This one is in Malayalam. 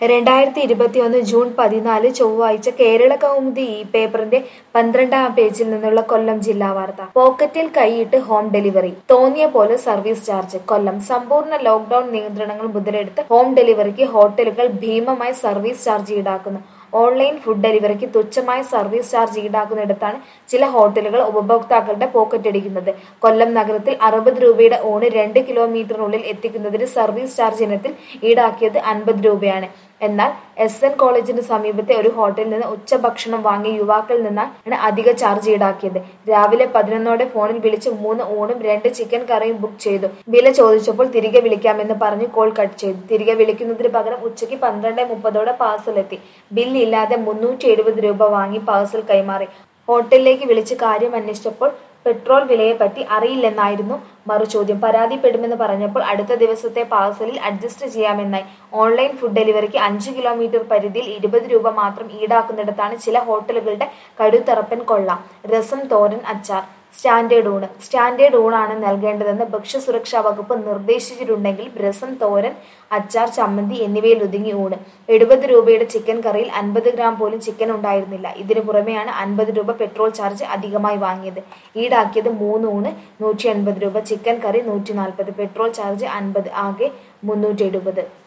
രണ്ടായിരത്തി ഇരുപത്തിയൊന്ന് ജൂൺ പതിനാല് ചൊവ്വാഴ്ച കേരള കൗമുദി ഈ പേപ്പറിന്റെ പന്ത്രണ്ടാം പേജിൽ നിന്നുള്ള കൊല്ലം ജില്ലാ വാർത്ത പോക്കറ്റിൽ കൈയിട്ട് ഹോം ഡെലിവറി തോന്നിയ പോലെ സർവീസ് ചാർജ് കൊല്ലം സമ്പൂർണ്ണ ലോക്ഡൌൺ നിയന്ത്രണങ്ങൾ മുതലെടുത്ത് ഹോം ഡെലിവറിക്ക് ഹോട്ടലുകൾ ഭീമമായി സർവീസ് ചാർജ് ഈടാക്കുന്നു ഓൺലൈൻ ഫുഡ് ഡെലിവറിക്ക് തുച്ഛമായ സർവീസ് ചാർജ് ഈടാക്കുന്നിടത്താണ് ചില ഹോട്ടലുകൾ ഉപഭോക്താക്കളുടെ പോക്കറ്റടിക്കുന്നത് കൊല്ലം നഗരത്തിൽ അറുപത് രൂപയുടെ ഊണ് രണ്ട് കിലോമീറ്ററിനുള്ളിൽ എത്തിക്കുന്നതിന് സർവീസ് ചാർജ് ഇനത്തിൽ ഈടാക്കിയത് അൻപത് രൂപയാണ് എന്നാൽ എസ് എൻ കോളേജിന് സമീപത്തെ ഒരു ഹോട്ടലിൽ നിന്ന് ഉച്ചഭക്ഷണം വാങ്ങിയ യുവാക്കളിൽ നിന്നാണ് അധിക ചാർജ് ഈടാക്കിയത് രാവിലെ പതിനൊന്നോടെ ഫോണിൽ വിളിച്ച് മൂന്ന് ഊണും രണ്ട് ചിക്കൻ കറിയും ബുക്ക് ചെയ്തു വില ചോദിച്ചപ്പോൾ തിരികെ വിളിക്കാമെന്ന് പറഞ്ഞ് കോൾ കട്ട് ചെയ്തു തിരികെ വിളിക്കുന്നതിന് പകരം ഉച്ചയ്ക്ക് പന്ത്രണ്ട് മുപ്പതോടെ പാഴ്സൽ എത്തി ബിൽ ഇല്ലാതെ മുന്നൂറ്റി എഴുപത് രൂപ വാങ്ങി പാഴ്സൽ കൈമാറി ഹോട്ടലിലേക്ക് വിളിച്ച് കാര്യം അന്വേഷിച്ചപ്പോൾ പെട്രോൾ വിലയെപ്പറ്റി അറിയില്ലെന്നായിരുന്നു മറുചോദ്യം പരാതിപ്പെടുമെന്ന് പറഞ്ഞപ്പോൾ അടുത്ത ദിവസത്തെ പാഴ്സലിൽ അഡ്ജസ്റ്റ് ചെയ്യാമെന്നായി ഓൺലൈൻ ഫുഡ് ഡെലിവറിക്ക് അഞ്ച് കിലോമീറ്റർ പരിധിയിൽ ഇരുപത് രൂപ മാത്രം ഈടാക്കുന്നിടത്താണ് ചില ഹോട്ടലുകളുടെ കടുത്തറപ്പൻ കൊള്ള രസം തോരൻ അച്ചാർ സ്റ്റാൻഡേർഡ് ഊണ് സ്റ്റാൻഡേർഡ് ഊണാണ് നൽകേണ്ടതെന്ന് ഭക്ഷ്യസുരക്ഷാ വകുപ്പ് നിർദ്ദേശിച്ചിട്ടുണ്ടെങ്കിൽ രസം തോരൻ അച്ചാർ ചമ്മന്തി എന്നിവയിൽ ഒതുങ്ങി ഊണ് എഴുപത് രൂപയുടെ ചിക്കൻ കറിയിൽ അൻപത് ഗ്രാം പോലും ചിക്കൻ ഉണ്ടായിരുന്നില്ല ഇതിനു പുറമെയാണ് അൻപത് രൂപ പെട്രോൾ ചാർജ് അധികമായി വാങ്ങിയത് ഈടാക്കിയത് മൂന്ന് ഊണ് നൂറ്റി എൺപത് രൂപ ചിക്കൻ കറി നൂറ്റി നാൽപ്പത് പെട്രോൾ ചാർജ് അൻപത് ആകെ മുന്നൂറ്റി എഴുപത്